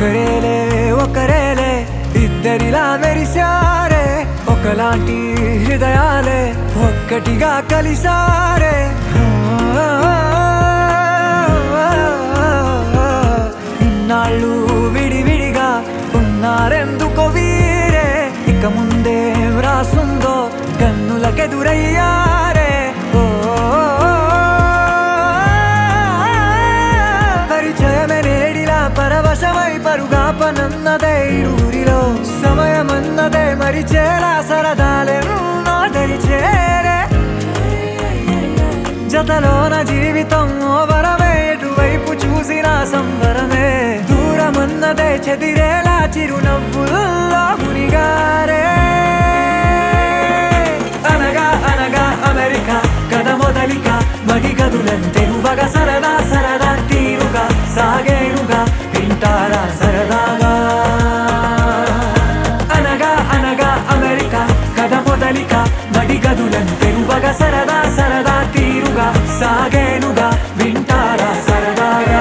ఒకరేలే ఒకరేలే ఇద్దరిలా మెరిశారే ఒకలాంటి హృదయాలే ఒక్కటిగా కలిసారే ఇన్నాళ్ళు విడివిడిగా ఉన్నారెందుకో వీరే ఇక ముందే వ్రాసుందో కన్నులకెదురయ్యారే ఓ పరిచయమే నేడిలా పరవశమై పరుగా పనన్నదే ఊరిలో సమయమన్నదే మరిచేలా సరదాలే నాదరి చేరే జతలోన జీవితం ఓ వరమే ఎటువైపు చూసినా సంబరమే దూరమన్నదే చెదిరేలా చిరునవ్వుల్లో మునిగారే అనగా అనగా అమెరికా కథ మొదలిక మడి గదులంతెరువగా సరదా సరదా తీరుగా సాగేరుగా వింటారా సరదాగా అనగా అనగా అమెరికా కథ మొదలిక మడి గదులంతెరువగా సరదా సరదా తీరుగా సాగేనుగా వింటారా సరదాగా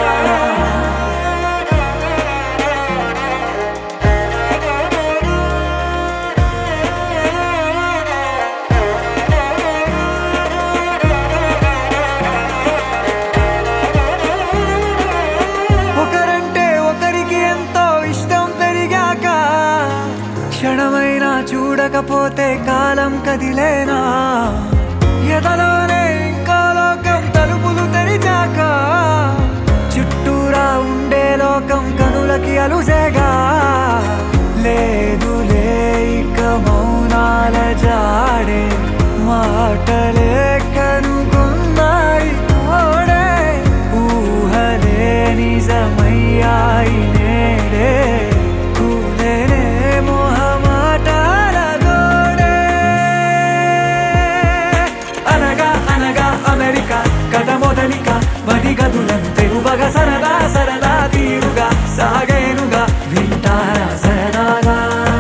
ఒకరంటే ఒకరికి ఎంతో ఇష్టం పెరిగాక క్షణమైనా చూడకపోతే కాలం కదిలేనా ఎదలోనే ఇంకా లోకం తలుపులు తెరిచాక చుట్టూరా ఉండే లోకం కనులకి అలుసేగా లేదు ఇక మౌనాల జాడే మాటలే కనుగొన్నాయి తోడే ఊహలే నిజమయ్యాయి నేడే కూలేనే మొహమాటాల గోడే అనగా అనగా అమెరికా కథ మొదలిక మది గదులంతెరువగా సరదా సరదా తీరుగా సాగేనుగా వింటారా సరదాగా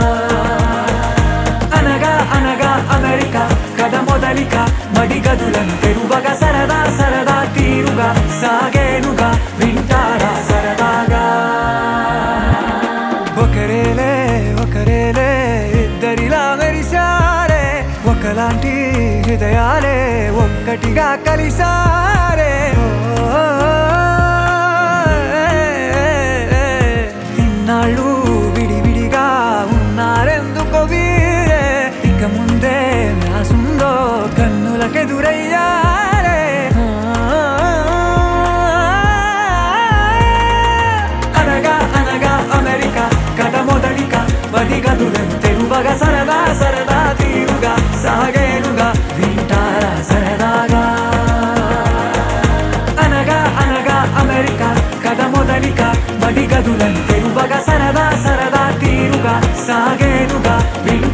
అనగా అనగా అమెరికా కథ మొదలిక మడి గదులను తెరువగా సరదా సరదా తీరుగా సాగేనుగా వింటారా సరదాగా ఒకరేలే ఒకరేలే ఇద్దరిలా మెరిశారే ఒకలాంటి హృదయాలే ఒక్కటిగా కలిసారే ఓ, ఇన్నాళ్ళు విడివిడిగా ఉన్నారెందుకో వీరే ఇక ముందే వ్యాసుందో కన్నులకెదురయ్యారే అనగా అనగా అమెరికా కథ మొదలిక మది గదులంతెరువగా సరదా సరదా తీరుగా సాగేనుగా వింటారా సరదాగా అనగా అనగా అమెరికా కథ మొదలిక మడి గదులంతెరువగా సరదా సరదా తీరుగా సాగేనుగా వింటారా